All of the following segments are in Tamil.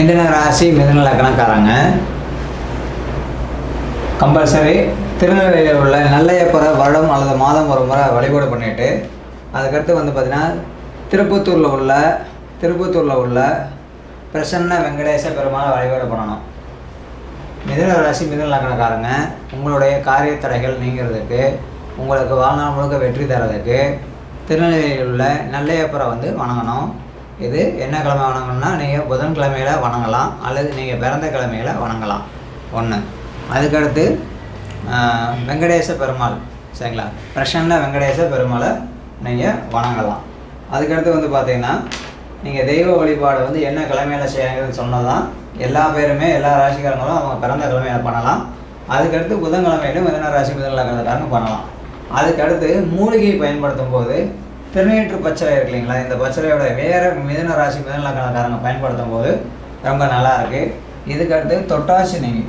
மிதுன ராசி மிதுன லக்னக்காரங்க கம்பல்சரி திருநெல்வேலியில் உள்ள நல்லையப்பரை வருடம் அல்லது மாதம் ஒரு முறை வழிபாடு பண்ணிட்டு அதுக்கடுத்து வந்து பார்த்திங்கன்னா திருப்பத்தூரில் உள்ள திருப்பத்தூரில் உள்ள பிரசன்ன வெங்கடேச பெருமாளை வழிபாடு பண்ணணும் மிதுன ராசி மிதுன லக்னக்காரங்க உங்களுடைய காரிய தடைகள் நீங்கிறதுக்கு உங்களுக்கு வாழ்நாள் முழுக்க வெற்றி தரதுக்கு திருநெல்வேலியில் உள்ள நல்லையப்பரை வந்து வணங்கணும் இது என்ன கிழமை வணங்கணும்னா நீங்கள் புதன்கிழமையில் வணங்கலாம் அல்லது நீங்கள் பிறந்த கிழமையில் வணங்கலாம் ஒன்று அதுக்கடுத்து ஆஹ், வெங்கடேச பெருமாள் சரிங்களா பிரசன்ன வெங்கடேச பெருமாளை நீங்கள் வணங்கலாம் அதுக்கடுத்து வந்து பார்த்தீங்கன்னா நீங்கள் தெய்வ வழிபாடை வந்து என்ன கிழமையில் செய்யுங்கிறது சொன்னதான் எல்லா பேருமே எல்லா ராசிக்காரங்களும் அவங்க பிறந்த கிழமையில பண்ணலாம் அதுக்கடுத்து புதன்கிழமையிலும் மிதன ராசி மிதன லக்னக்காரங்க பண்ணலாம் அதுக்கடுத்து மூலிகை பயன்படுத்தும் போது திருநீற்று பச்சளை இருக்கு இல்லைங்களா இந்த பச்சளையோட வேற மிதன ராசி மிதன லக்னக்காரங்க பயன்படுத்தும் போது ரொம்ப நல்லா இருக்கு இதுக்கடுத்து தொட்டாசி நெய்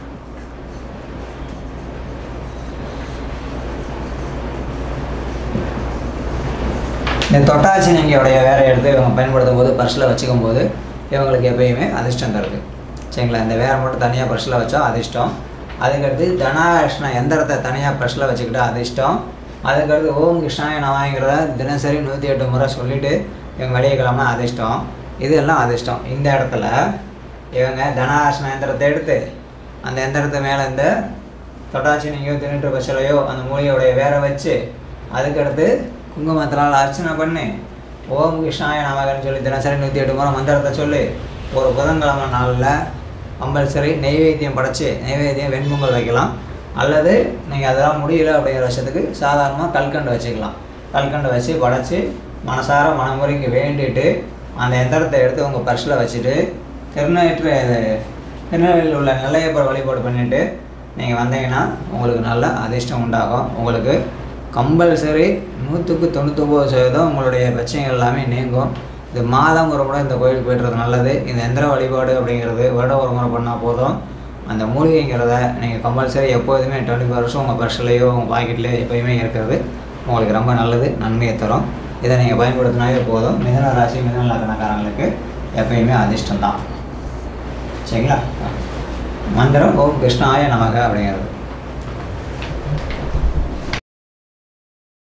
இந்த தொட்டாச்சி நெய்யோடைய வேற எடுத்து இவங்க பயன்படுத்தும் போது பர்ஸில் வச்சுக்கும் போது இவங்களுக்கு எப்பயுமே அதிர்ஷ்டம் தருது சரிங்களா இந்த வேற மட்டும் தனியாக பர்ஸில் வச்சா அதிர்ஷ்டம் அதுக்கடுத்து தனாகிருஷ்ண எந்திரத்தை தனியாக பர்ஸில் வச்சுக்கிட்டா அதிர்ஷ்டம் அதுக்கடுத்து ஓம் கிருஷ்ணாய நவாங்கிறத தினசரி நூற்றி எட்டு முறை சொல்லிவிட்டு இவங்க வெளியே கிளம்ப அதிர்ஷ்டம் இதெல்லாம் அதிர்ஷ்டம் இந்த இடத்துல இவங்க தனாகிருஷ்ண எந்திரத்தை எடுத்து அந்த எந்திரத்து மேலே இந்த தொட்டாச்சி நீங்கோ திருநீற்று பச்சலையோ அந்த மூலிகையோடைய வேற வச்சு அதுக்கடுத்து குங்குமத்தினால் அர்ச்சனை பண்ணி ஓம் கிருஷ்ணாய நமகன்னு சொல்லி தினசரி நூற்றி எட்டு முறை மந்திரத்தை சொல்லி ஒரு புதன்கிழமை நாளில் கம்பல்சரி நெய்வேத்தியம் படைச்சி நெய்வேத்தியம் வெண்பொங்கல் வைக்கலாம் அல்லது நீங்கள் அதெல்லாம் முடியல அப்படிங்கிற பட்சத்துக்கு சாதாரணமாக கல்கண்டு வச்சுக்கலாம் கல்கண்டு வச்சு படைச்சி மனசார மனமுறைக்கு வேண்டிட்டு அந்த எந்திரத்தை எடுத்து உங்கள் பர்ஸில் வச்சுட்டு திருநெற்று திருநெல்வேலியில் உள்ள நல்லையப்பர் வழிபாடு பண்ணிவிட்டு நீங்கள் வந்தீங்கன்னா உங்களுக்கு நல்ல அதிர்ஷ்டம் உண்டாகும் உங்களுக்கு கம்பல்சரி நூற்றுக்கு தொண்ணூத்தொம்பது சதவீதம் உங்களுடைய பிரச்சனைகள் எல்லாமே நீங்கும் இது மாதம் ஒரு முறை இந்த கோயிலுக்கு போய்ட்டுறது நல்லது இந்த எந்திர வழிபாடு அப்படிங்கிறது வருடம் ஒரு முறை பண்ணால் போதும் அந்த மூலிகைங்கிறத நீங்கள் கம்பல்சரி எப்போதுமே டுவெண்ட்டி ஃபோர் வருஷம் உங்கள் பர்ஸ்லேயோ உங்கள் பாக்கெட்லேயோ எப்போயுமே இருக்கிறது உங்களுக்கு ரொம்ப நல்லது நன்மையை தரும் இதை நீங்கள் பயன்படுத்தினாலே போதும் மிதன ராசி மிதன லக்னக்காரங்களுக்கு எப்பயுமே அதிர்ஷ்டம் தான் சரிங்களா மந்திரம் ஓம் கிருஷ்ணாய நமக அப்படிங்கிறது